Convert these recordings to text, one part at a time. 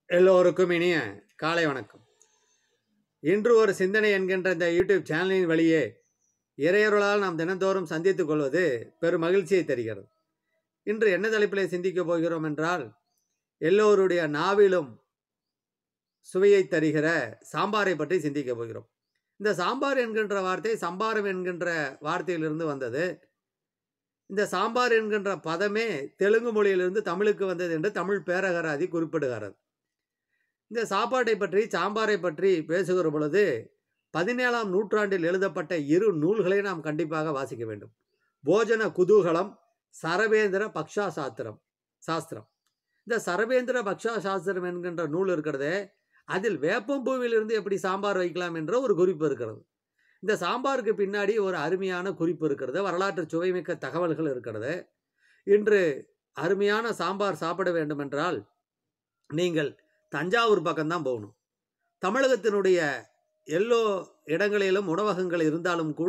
எல்லோருக்கும் இனிய காலை வணக்கம் இன்று ஒரு சிந்தனை என்கின்ற இந்த யூடியூப் சேனலின் வழியே இறையருளால் நாம் தினந்தோறும் சந்தித்துக் கொள்வது பெரும் மகிழ்ச்சியை தருகிறது இன்று என்ன தலைப்பிலே சிந்திக்கப் போகிறோம் என்றால் எல்லோருடைய நாவிலும் சுவையை தருகிற சாம்பாரை பற்றி சிந்திக்கப் போகிறோம் இந்த சாம்பார் என்கின்ற வார்த்தை சம்பாரம் என்கின்ற வார்த்தையிலிருந்து வந்தது இந்த சாம்பார் என்கின்ற பதமே தெலுங்கு மொழியிலிருந்து தமிழுக்கு வந்தது என்று தமிழ் பேரகராதி குறிப்பிடுகிறது இந்த சாப்பாட்டை பற்றி சாம்பாரை பற்றி பேசுகிற பொழுது பதினேழாம் நூற்றாண்டில் எழுதப்பட்ட இரு நூல்களை நாம் கண்டிப்பாக வாசிக்க வேண்டும் போஜன குதூகலம் சரவேந்திர பக்ஷா சாஸ்திரம் சாஸ்திரம் இந்த சரவேந்திர பக்ஷா சாஸ்திரம் என்கின்ற நூல் இருக்கிறதே அதில் வேப்பம்பூவிலிருந்து எப்படி சாம்பார் வைக்கலாம் என்ற ஒரு குறிப்பு இருக்கிறது இந்த சாம்பாருக்கு பின்னாடி ஒரு அருமையான குறிப்பு இருக்கிறது வரலாற்று சுவைமிக்க தகவல்கள் இருக்கிறது இன்று அருமையான சாம்பார் சாப்பிட வேண்டும் என்றால் நீங்கள் தஞ்சாவூர் பக்கம்தான் போகணும் தமிழகத்தினுடைய எல்லோ இடங்களிலும் உணவகங்கள் இருந்தாலும் கூட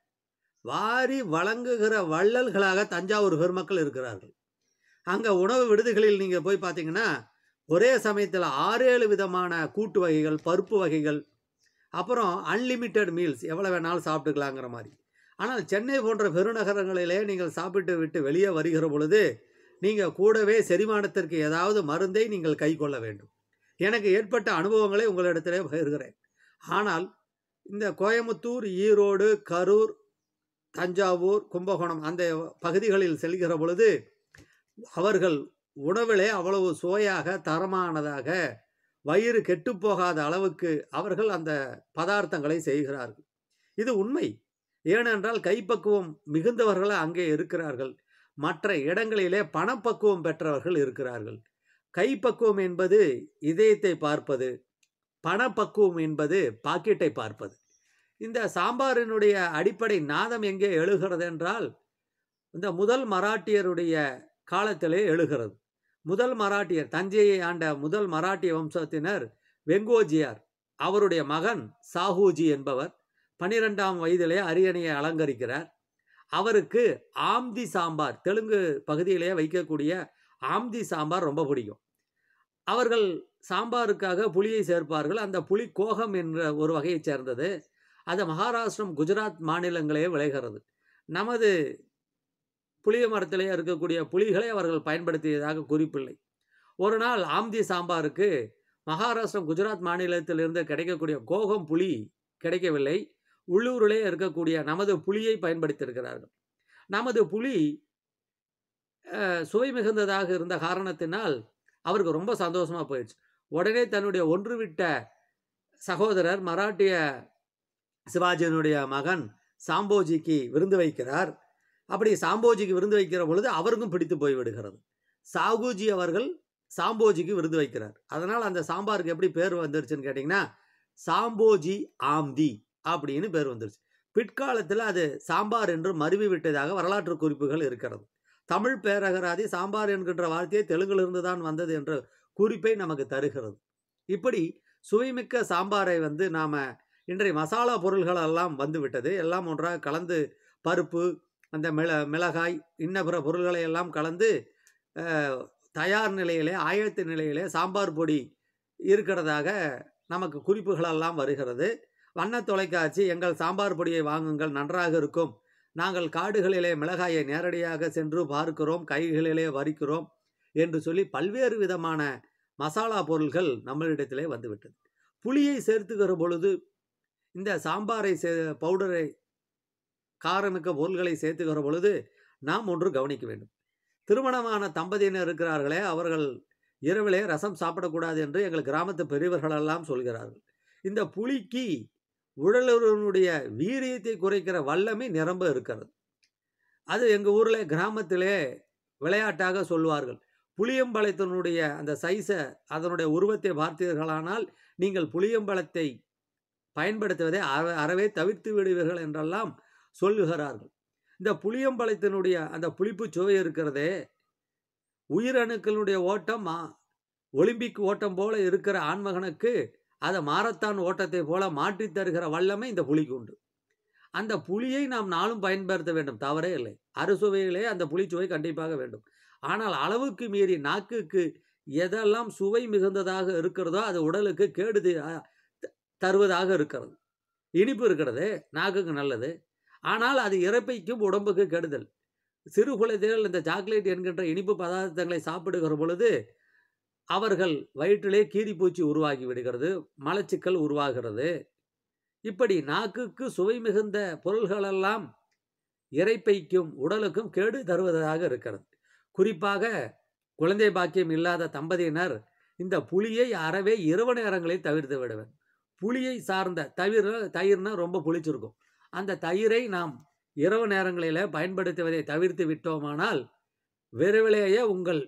வாரி வழங்குகிற வள்ளல்களாக தஞ்சாவூர் பெருமக்கள் இருக்கிறார்கள் அங்கே உணவு விடுதிகளில் நீங்கள் போய் பார்த்தீங்கன்னா ஒரே சமயத்தில் ஆறு ஏழு விதமான கூட்டு வகைகள் பருப்பு வகைகள் அப்புறம் அன்லிமிட்டெட் மீல்ஸ் எவ்வளோ வேணாலும் சாப்பிட்டுக்கலாங்கிற மாதிரி ஆனால் சென்னை போன்ற பெருநகரங்களிலே நீங்கள் சாப்பிட்டு விட்டு வெளியே வருகிற பொழுது நீங்கள் கூடவே செரிமானத்திற்கு ஏதாவது மருந்தை நீங்கள் கை கொள்ள வேண்டும் எனக்கு ஏற்பட்ட அனுபவங்களை உங்களிடத்திலே பகிர்கிறேன் ஆனால் இந்த கோயமுத்தூர் ஈரோடு கரூர் தஞ்சாவூர் கும்பகோணம் அந்த பகுதிகளில் செல்கிற பொழுது அவர்கள் உணவிலே அவ்வளவு சுவையாக தரமானதாக வயிறு கெட்டுப்போகாத அளவுக்கு அவர்கள் அந்த பதார்த்தங்களை செய்கிறார்கள் இது உண்மை ஏனென்றால் கைப்பக்குவம் மிகுந்தவர்கள் அங்கே இருக்கிறார்கள் மற்ற இடங்களிலே பணப்பக்குவம் பெற்றவர்கள் இருக்கிறார்கள் கைப்பக்குவம் என்பது இதயத்தை பார்ப்பது பணப்பக்குவம் என்பது பாக்கெட்டை பார்ப்பது இந்த சாம்பாரினுடைய அடிப்படை நாதம் எங்கே எழுகிறது என்றால் இந்த முதல் மராட்டியருடைய காலத்திலே எழுகிறது முதல் மராட்டியர் தஞ்சையை ஆண்ட முதல் மராட்டிய வம்சத்தினர் வெங்கோஜியார் அவருடைய மகன் சாஹூஜி என்பவர் பனிரெண்டாம் வயதிலே அரியணையை அலங்கரிக்கிறார் அவருக்கு ஆம்தி சாம்பார் தெலுங்கு பகுதியிலே வைக்கக்கூடிய ஆம்தி சாம்பார் ரொம்ப பிடிக்கும் அவர்கள் சாம்பாருக்காக புளியை சேர்ப்பார்கள் அந்த புளி கோகம் என்ற ஒரு வகையைச் சேர்ந்தது அது மகாராஷ்டிரம் குஜராத் மாநிலங்களே விளைகிறது நமது புளிய மரத்திலே இருக்கக்கூடிய புளிகளை அவர்கள் பயன்படுத்தியதாக குறிப்பில்லை ஒரு நாள் ஆம்தி சாம்பாருக்கு மகாராஷ்டிரம் குஜராத் மாநிலத்திலிருந்து கிடைக்கக்கூடிய கோகம் புளி கிடைக்கவில்லை உள்ளூரிலே இருக்கக்கூடிய நமது புளியை பயன்படுத்தியிருக்கிறார்கள் நமது புளி சுவை மிகுந்ததாக இருந்த காரணத்தினால் அவருக்கு ரொம்ப சந்தோஷமாக போயிடுச்சு உடனே தன்னுடைய ஒன்றுவிட்ட சகோதரர் மராட்டிய சிவாஜியினுடைய மகன் சாம்போஜிக்கு விருந்து வைக்கிறார் அப்படி சாம்போஜிக்கு விருந்து வைக்கிற பொழுது அவருக்கும் பிடித்து போய் விடுகிறது சாகுஜி அவர்கள் சாம்போஜிக்கு விருந்து வைக்கிறார் அதனால் அந்த சாம்பாருக்கு எப்படி பேர் வந்துருச்சுன்னு கேட்டிங்கன்னா சாம்போஜி ஆம்தி அப்படின்னு பேர் வந்துருச்சு பிற்காலத்தில் அது சாம்பார் என்று மருவி விட்டதாக வரலாற்று குறிப்புகள் இருக்கிறது தமிழ் பேரகராதி சாம்பார் என்கின்ற வார்த்தையை தெலுங்கிலிருந்து தான் வந்தது என்ற குறிப்பை நமக்கு தருகிறது இப்படி சுவைமிக்க சாம்பாரை வந்து நாம் இன்றைய மசாலா பொருள்கள் எல்லாம் வந்து விட்டது எல்லாம் ஒன்றாக கலந்து பருப்பு அந்த மிள மிளகாய் இன்ன பிற பொருள்களை எல்லாம் கலந்து தயார் நிலையிலே ஆயத்த நிலையிலே சாம்பார் பொடி இருக்கிறதாக நமக்கு குறிப்புகளெல்லாம் வருகிறது வண்ண தொலைக்காட்சி எங்கள் சாம்பார் பொடியை வாங்குங்கள் நன்றாக இருக்கும் நாங்கள் காடுகளிலே மிளகாயை நேரடியாக சென்று பார்க்கிறோம் கைகளிலே வரிக்கிறோம் என்று சொல்லி பல்வேறு விதமான மசாலா பொருள்கள் நம்மளிடத்திலே வந்துவிட்டது புளியை சேர்த்துக்கிற பொழுது இந்த சாம்பாரை சே பவுடரை காரமிக்க பொருள்களை சேர்த்துக்கிற பொழுது நாம் ஒன்று கவனிக்க வேண்டும் திருமணமான தம்பதியினர் இருக்கிறார்களே அவர்கள் இரவிலே ரசம் சாப்பிடக்கூடாது என்று எங்கள் கிராமத்து பெரியவர்களெல்லாம் சொல்கிறார்கள் இந்த புளிக்கு உடலுடைய வீரியத்தை குறைக்கிற வல்லமை நிரம்ப இருக்கிறது அது எங்கள் ஊரில் கிராமத்திலே விளையாட்டாக சொல்வார்கள் புளியம்பழத்தினுடைய அந்த சைஸை அதனுடைய உருவத்தை பார்த்தீர்களானால் நீங்கள் புளியம்பழத்தை பயன்படுத்துவதை அற அறவே தவிர்த்து விடுவீர்கள் என்றெல்லாம் சொல்லுகிறார்கள் இந்த புளியம்பழத்தினுடைய அந்த புளிப்பு சுவை இருக்கிறதே உயிரணுக்களுடைய ஓட்டம் ஒலிம்பிக் ஓட்டம் போல இருக்கிற ஆண்மகனுக்கு அதை மாரத்தான் ஓட்டத்தை போல மாற்றி தருகிற வல்லமை இந்த புளிக்கு உண்டு அந்த புளியை நாம் நாளும் பயன்படுத்த வேண்டும் தவறே இல்லை அறுசுவையிலே அந்த புளிச்சுவை கண்டிப்பாக வேண்டும் ஆனால் அளவுக்கு மீறி நாக்குக்கு எதெல்லாம் சுவை மிகுந்ததாக இருக்கிறதோ அது உடலுக்கு கேடு தி- அ- த- தருவதாக இருக்கிறது இனிப்பு இருக்கிறது நாக்குக்கு நல்லது ஆனால் அது இறப்பைக்கும் உடம்புக்கு கெடுதல் சிறு குழந்தைகள் இந்த சாக்லேட் என்கின்ற இனிப்பு பதார்த்தங்களை சாப்பிடுகிற பொழுது அவர்கள் வயிற்றிலே கீரிப்பூச்சி உருவாகி விடுகிறது மலச்சிக்கல் உருவாகிறது இப்படி நாக்குக்கு சுவை மிகுந்த பொருள்களெல்லாம் இறைப்பைக்கும் உடலுக்கும் கேடு தருவதாக இருக்கிறது குறிப்பாக குழந்தை பாக்கியம் இல்லாத தம்பதியினர் இந்த புளியை அறவே இரவு நேரங்களில் தவிர்த்து விடுவர் புளியை சார்ந்த தவிர தயிர்னா ரொம்ப புளிச்சிருக்கும் அந்த தயிரை நாம் இரவு நேரங்களில் பயன்படுத்துவதை தவிர்த்து விட்டோமானால் விரைவிலேயே உங்கள்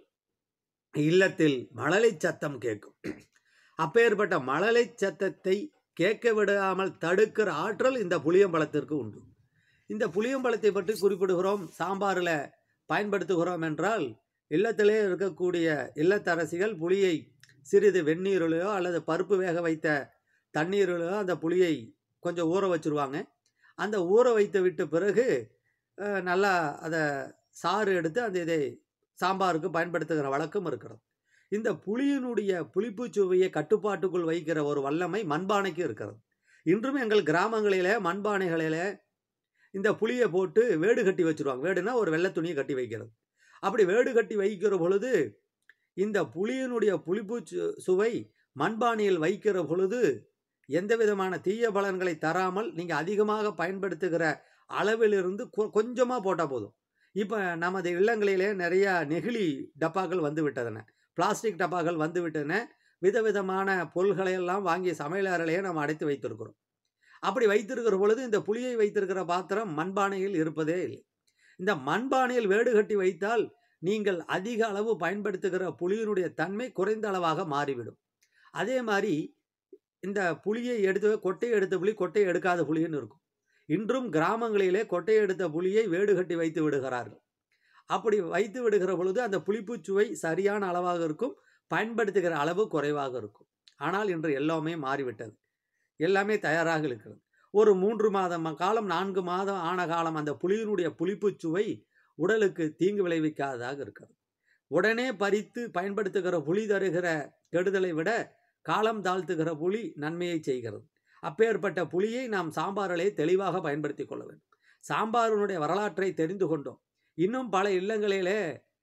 இல்லத்தில் மழலை சத்தம் கேட்கும் அப்பேற்பட்ட மழலை சத்தத்தை கேட்க விடாமல் தடுக்கிற ஆற்றல் இந்த புளியம்பழத்திற்கு உண்டு இந்த புளியம்பழத்தை பற்றி குறிப்பிடுகிறோம் சாம்பாரில் பயன்படுத்துகிறோம் என்றால் இல்லத்திலே இருக்கக்கூடிய இல்லத்தரசிகள் புளியை சிறிது வெந்நீரிலையோ அல்லது பருப்பு வேக வைத்த தண்ணீரிலையோ அந்த புளியை கொஞ்சம் ஊற வச்சிருவாங்க அந்த ஊற வைத்து விட்ட பிறகு அஹ், நல்லா அதை சாறு எடுத்து அந்த இதை சாம்பாருக்கு பயன்படுத்துகிற வழக்கம் இருக்கிறது இந்த புளியினுடைய புளிப்புச் சுவையை கட்டுப்பாட்டுக்குள் வைக்கிற ஒரு வல்லமை மண்பானைக்கு இருக்கிறது இன்றும் எங்கள் கிராமங்களிலே மண்பானைகளிலே இந்த புளியை போட்டு வேடு கட்டி வச்சிருவாங்க வேடுனா ஒரு வெள்ளை துணியை கட்டி வைக்கிறது அப்படி வேடு கட்டி வைக்கிற பொழுது இந்த புளியினுடைய புளிப்பு சு- சுவை மண்பானையில் வைக்கிற பொழுது எந்த விதமான தீய பலன்களை தராமல் நீங்கள் அதிகமாக பயன்படுத்துகிற அளவிலிருந்து கொ- கொஞ்சமா போட்டால் போதும் இப்போ நமது இல்லங்களிலே நிறைய நெகிழி டப்பாக்கள் வந்து விட்டதன பிளாஸ்டிக் டப்பாக்கள் வந்து விட்டன விதவிதமான பொருள்களை எல்லாம் வாங்கி சமையல் அறையிலேயே நாம் அடைத்து வைத்திருக்கிறோம் அப்படி வைத்திருக்கிற பொழுது இந்த புளியை வைத்திருக்கிற பாத்திரம் மண்பானையில் இருப்பதே இல்லை இந்த மண்பானையில் வேடு கட்டி வைத்தால் நீங்கள் அதிக அளவு பயன்படுத்துகிற புளியினுடைய தன்மை குறைந்த அளவாக மாறிவிடும் அதே மாதிரி இந்த புளியை எடுத்து கொட்டையை எடுத்த புளி கொட்டையை எடுக்காத புளின்னு இருக்கும் இன்றும் கிராமங்களிலே கொட்டையை எடுத்த புளியை வேடு கட்டி வைத்து விடுகிறார்கள் அப்படி வைத்து விடுகிற பொழுது அந்த புளிப்புச் சுவை சரியான அளவாக இருக்கும் பயன்படுத்துகிற அளவு குறைவாக இருக்கும் ஆனால் இன்று எல்லாமே மாறிவிட்டது எல்லாமே தயாராக இருக்கிறது ஒரு மூன்று மாதம் காலம் நான்கு மாதம் ஆன காலம் அந்த புளியினுடைய புளிப்புச் சுவை உடலுக்கு தீங்கு விளைவிக்காததாக இருக்கிறது உடனே பறித்து பயன்படுத்துகிற புளி தருகிற கெடுதலை விட காலம் தாழ்த்துகிற புளி நன்மையை செய்கிறது அப்பேற்பட்ட புளியை நாம் சாம்பாரிலே தெளிவாக பயன்படுத்தி கொள்ள வேண்டும் சாம்பாரினுடைய வரலாற்றை தெரிந்து கொண்டோம் இன்னும் பல இல்லங்களிலே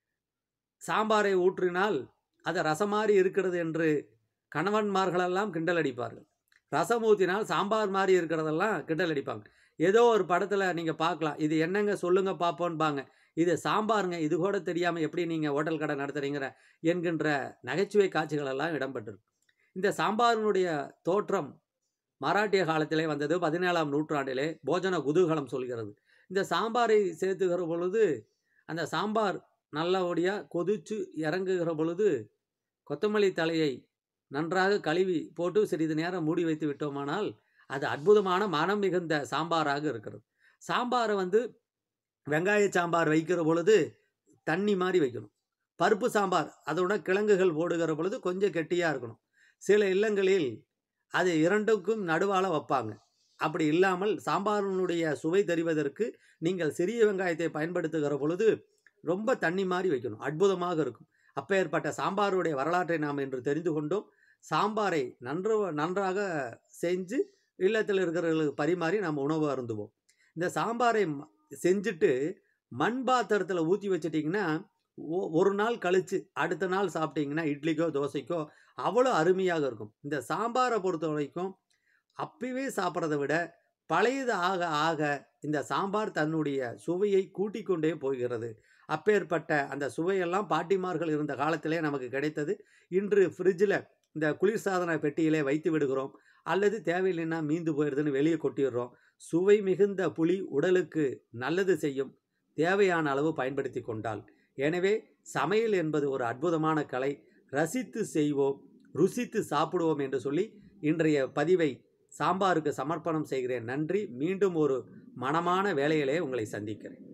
சாம்பாரை ஊற்றினால் அது ரசமாரி இருக்கிறது என்று கணவன்மார்களெல்லாம் கிண்டல் அடிப்பார்கள் ரசம் ஊற்றினால் சாம்பார் மாதிரி இருக்கிறதெல்லாம் கிண்டல் அடிப்பாங்க ஏதோ ஒரு படத்தில் நீங்கள் பார்க்கலாம் இது என்னங்க சொல்லுங்க பார்ப்போன்பாங்க இது சாம்பாருங்க இது கூட தெரியாமல் எப்படி நீங்கள் ஹோட்டல் கடை நடத்துறீங்கிற என்கின்ற நகைச்சுவை காட்சிகள் எல்லாம் இடம்பெற்றிருக்கு இந்த சாம்பாரினுடைய தோற்றம் மராட்டிய காலத்திலே வந்தது பதினேழாம் நூற்றாண்டிலே போஜன குதூகலம் சொல்கிறது இந்த சாம்பாரை சேர்த்துக்கிற பொழுது அந்த சாம்பார் நல்லபடியாக கொதிச்சு இறங்குகிற பொழுது கொத்தமல்லி தலையை நன்றாக கழுவி போட்டு சிறிது நேரம் மூடி வைத்து விட்டோமானால் அது அற்புதமான மனம் மிகுந்த சாம்பாராக இருக்கிறது சாம்பாரை வந்து வெங்காய சாம்பார் வைக்கிற பொழுது தண்ணி மாதிரி வைக்கணும் பருப்பு சாம்பார் அதோட கிழங்குகள் போடுகிற பொழுது கொஞ்சம் கெட்டியாக இருக்கணும் சில இல்லங்களில் அது இரண்டுக்கும் நடுவால வைப்பாங்க அப்படி இல்லாமல் சாம்பாரினுடைய சுவை தெரிவதற்கு நீங்கள் சிறிய வெங்காயத்தை பயன்படுத்துகிற பொழுது ரொம்ப தண்ணி மாதிரி வைக்கணும் அற்புதமாக இருக்கும் அப்பேற்பட்ட சாம்பாருடைய வரலாற்றை நாம் இன்று தெரிந்து கொண்டோம் சாம்பாரை நன்று நன்றாக செஞ்சு இல்லத்தில் இருக்கிறவர்களுக்கு பரிமாறி நாம் உணவு அருந்துவோம் இந்த சாம்பாரை ம- செஞ்சுட்டு மண் பாத்திரத்தில் ஊற்றி வச்சிட்டிங்கன்னா ஒ- ஒரு நாள் கழித்து அடுத்த நாள் சாப்பிட்டீங்கன்னா இட்லிக்கோ தோசைக்கோ அவ்வளோ அருமையாக இருக்கும் இந்த சாம்பாரை பொறுத்த வரைக்கும் அப்பவே சாப்பிட்றத விட பழையது ஆக ஆக இந்த சாம்பார் தன்னுடைய சுவையை கூட்டிக் கொண்டே போகிறது அப்பேற்பட்ட அந்த சுவையெல்லாம் பாட்டிமார்கள் இருந்த காலத்திலே நமக்கு கிடைத்தது இன்று ஃப்ரிட்ஜில் இந்த குளிர்சாதன பெட்டியிலே வைத்து விடுகிறோம் அல்லது தேவையில்லைன்னா மீந்து போயிடுதுன்னு வெளியே கொட்டிடுறோம் சுவை மிகுந்த புளி உடலுக்கு நல்லது செய்யும் தேவையான அளவு பயன்படுத்தி கொண்டால் எனவே சமையல் என்பது ஒரு அற்புதமான கலை ரசித்து செய்வோம் ருசித்து சாப்பிடுவோம் என்று சொல்லி இன்றைய பதிவை சாம்பாருக்கு சமர்ப்பணம் செய்கிறேன் நன்றி மீண்டும் ஒரு மனமான வேலையிலே உங்களை சந்திக்கிறேன்